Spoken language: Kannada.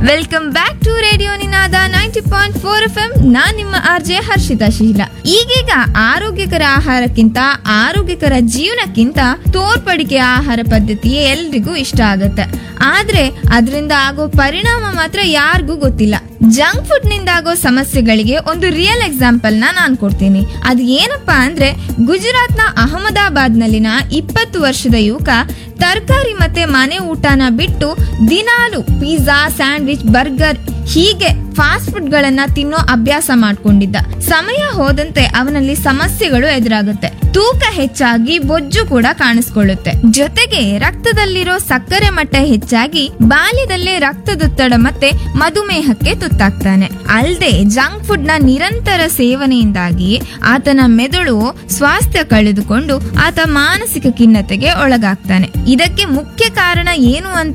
welcome back to radio Ninaada ninety point four F M ನಾನ್ ನಿಮ್ಮ ಆರ್ ಜೆ ಹರ್ಷಿತಾ ಶೀಲ ಈಗೀಗ ಆರೋಗ್ಯಕರ ಆಹಾರಕ್ಕಿಂತ ಆರೋಗ್ಯಕರ ಜೀವನಕ್ಕಿಂತ ತೋರ್ಪಡಿಕೆ ಆಹಾರ ಪದ್ಧತಿಯೇ ಎಲ್ರಿಗೂ ಇಷ್ಟ ಆಗತ್ತೆ ಆದ್ರೆ ಅದರಿಂದ ಆಗೋ ಪರಿಣಾಮ ಮಾತ್ರ ಯಾರಿಗೂ ಗೊತ್ತಿಲ್ಲ ಜಂಕ್ ಫುಡ್ ನಿಂದ ಆಗೋ ಸಮಸ್ಯೆಗಳಿಗೆ ಒಂದು ರಿಯಲ್ ಎಕ್ಸಾಂಪಲ್ ನ ನಾನ್ ಕೊಡ್ತೀನಿ ಅದು ಏನಪ್ಪಾ ಅಂದ್ರೆ ಗುಜರಾತ್ ನ ಅಹಮದಾಬಾದ್ ನಲ್ಲಿನ ಇಪ್ಪತ್ತು ವರ್ಷದ ಯುವಕ ತರಕಾರಿ ಮತ್ತೆ ಮನೆ ಊಟನ ಬಿಟ್ಟು ದಿನಾಲು ಪಿಜ್ಜಾ ಸ್ಯಾಂಡ್ವಿಚ್ ಬರ್ಗರ್ ಹೀಗೆ ಫಾಸ್ಟ್ ಫುಡ್ ಗಳನ್ನ ತಿನ್ನೋ ಅಭ್ಯಾಸ ಮಾಡ್ಕೊಂಡಿದ್ದ ಸಮಯ ಹೋದಂತೆ ಅವನಲ್ಲಿ ಸಮಸ್ಯೆಗಳು ಎದುರಾಗುತ್ತೆ ತೂಕ ಹೆಚ್ಚಾಗಿ ಬೊಜ್ಜು ಕೂಡ ಕಾಣಿಸ್ಕೊಳ್ಳುತ್ತೆ ಜೊತೆಗೆ ರಕ್ತದಲ್ಲಿರೋ ಸಕ್ಕರೆ ಮಟ್ಟ ಹೆಚ್ಚಾಗಿ ಬಾಲ್ಯದಲ್ಲೇ ರಕ್ತದೊತ್ತಡ ಮತ್ತೆ ಮಧುಮೇಹಕ್ಕೆ ತುತ್ತಾಗ್ತಾನೆ ಅಲ್ಲದೆ ಜಂಕ್ ಫುಡ್ ನ ನಿರಂತರ ಸೇವನೆಯಿಂದಾಗಿ ಆತನ ಮೆದುಳು ಸ್ವಾಸ್ಥ್ಯ ಕಳೆದುಕೊಂಡು ಆತ ಮಾನಸಿಕ ಖಿನ್ನತೆಗೆ ಒಳಗಾಗ್ತಾನೆ ಇದಕ್ಕೆ ಮುಖ್ಯ ಕಾರಣ ಏನು ಅಂತ